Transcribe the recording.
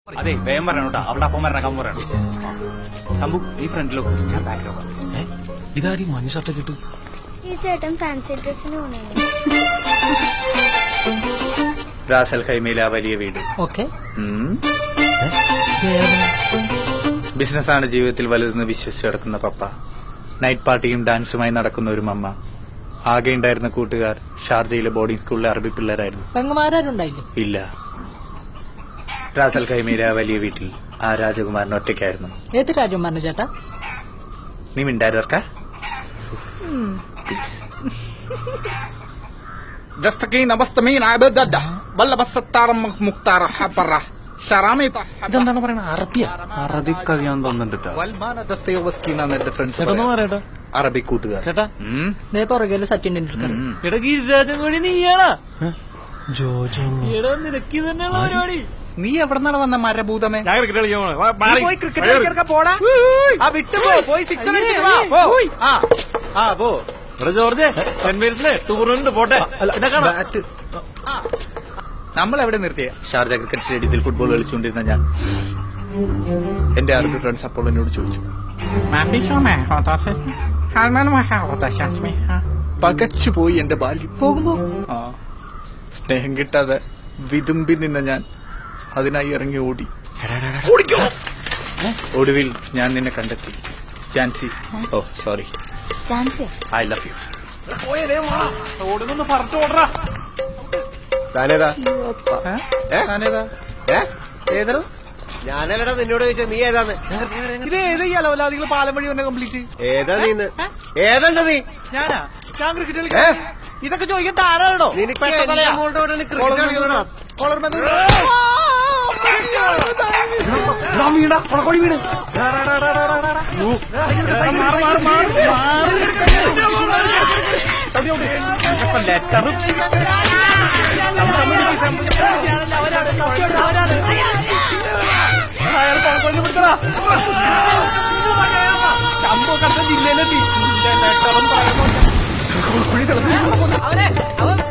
അതെ വേഗം പറയണം കേട്ടോ അവിടെ അപ്പം വരണം കമ്മ പറയണം ശംഭു നീ ഫ്രണ്ടിലോക്ക് ഞാൻ ബാക്കിലോക്കാം ഇതാരീ മഞ്ഞ ഷർട്ടൊക്കെ ഇട്ട് ഈ ചേട്ടൻ ഫാൻസി ഡ്രസ്സിന് പോണേ റാസൽ ഖൈമയിലെ ആ വലിയ വീട് ഓക്കെ ഉം. ബിസിനസ്സാണ് ജീവിതത്തിൽ വലുതെന്ന് വിശ്വസിച്ച് നടക്കുന്ന പപ്പ നൈറ്റ് പാർട്ടിയും ഡാൻസുമായി നടക്കുന്ന ഒരു മമ്മ ആകെ ഉണ്ടായിരുന്ന കൂട്ടുകാർ ഷാർജയിലെ ബോർഡിംഗ് സ്കൂളിലെ അറബി പിള്ളേരായിരുന്നു പെങ്ങന്മാരുണ്ടായില്ലേ ഇല്ല റാസൽ ഖൈമയിലെ ആ വലിയ വീട്ടിൽ ആ രാജകുമാരൻ ഒറ്റയ്ക്കായിരുന്നു ഏത് രാജ്യം പറഞ്ഞു ചേട്ടാ നീ മിണ്ടായിരുക്ക دستقين بستمين عبددة بل بس التار مختار حبرة شرامي ഇതെന്താണ് പറയണ അറബിയ അറബി കവിയാൻ തോന്നുന്നുണ്ട് والمان دستيوسكي എന്നാണ് എന്റെ ഫ്രണ്ട്സ് ചേട്ടാ പറയട്ടാ അറബി കൂട്ടുകാർ ചേട്ടാ ഉം. ദേ പുറകില് സച്ചിൻ ടെണ്ടുൽക്കർ എടാ ഗിരിരാജൻ കൂടി നീയാണാ ജോജോ എടാ നിനക്ക് തന്നെയുള്ള പരിപാടി നീ എവിടെ നിന്നാണ് വന്ന മരഭൂതമേ ഞാൻ ക്രിക്കറ്റ് കളിക്കാൻ പോണെ. വാ, നീ മാറി. പോയി ക്രിക്കറ്റ് കളിക്കാൻ പോടാ ആ വിട്ടു പോ പോയി സിക്സ് ആ ആ പോ എടാ ജോർജ് സെന്റ് മേരീസിലെ ടൂർണമെന്റ് പോട്ടെ പിന്നെ കാണാം ബാറ്റ് നമ്മൾ എവിടെ നിർത്തിയ ഷാർജ ക്രിക്കറ്റ് സ്റ്റേഡിയത്തിൽ ഫുട്ബോൾ കളിച്ചുകൊണ്ടിരുന്ന ഞാൻ എന്റെ അറബി ഫ്രണ്ട്സ് അപ്പോൾ എന്നോട് ചോദിച്ചു ما في شو ما هو تصل هل من ما هو تصل منها പകച്ചു പോയി എന്റെ ബാല്യം പോകുമ്പോ ആ സ്നേഹം കിട്ടാതെ വിതുമ്പി നിന്ന ഞാൻ അതിനായി ഇറങ്ങി ഓടി ഒടുവിൽ ഞാൻ നിന്നെ കണ്ടെത്തി Jancy oh sorry chance I love you ഓടുന്നൊന്ന് പറഞ്ഞു ഓടറാ താനേതാ ഏ? ഞാനേതാ ഏ? ഏതോ ഞാനല്ലടാ നിന്നോട് ചോദിച്ചാ നീ ഏതാന്ന് ഇത് ഏത് ഈ അലവലാദികൾ പാലം വഴി തന്നെ കംപ്ലീറ്റ് ഏതാ നീ ഇന്ന്? ഏതാണ്ട് നീ ഞാനാ ഞാൻ ക്രിക്കറ്റ് ഏ? കളിക്കാൻ ഇതൊക്കെ ചോദിക്കാൻ താരാണോ നിനക്ക് എന്റെ മോളുടെ കൂടെ ക്രിക്കറ്റ് കളിക്കണോ ചമ്പോ കണ്ട ജില്ലയിലെത്തി അവനെ അവൻ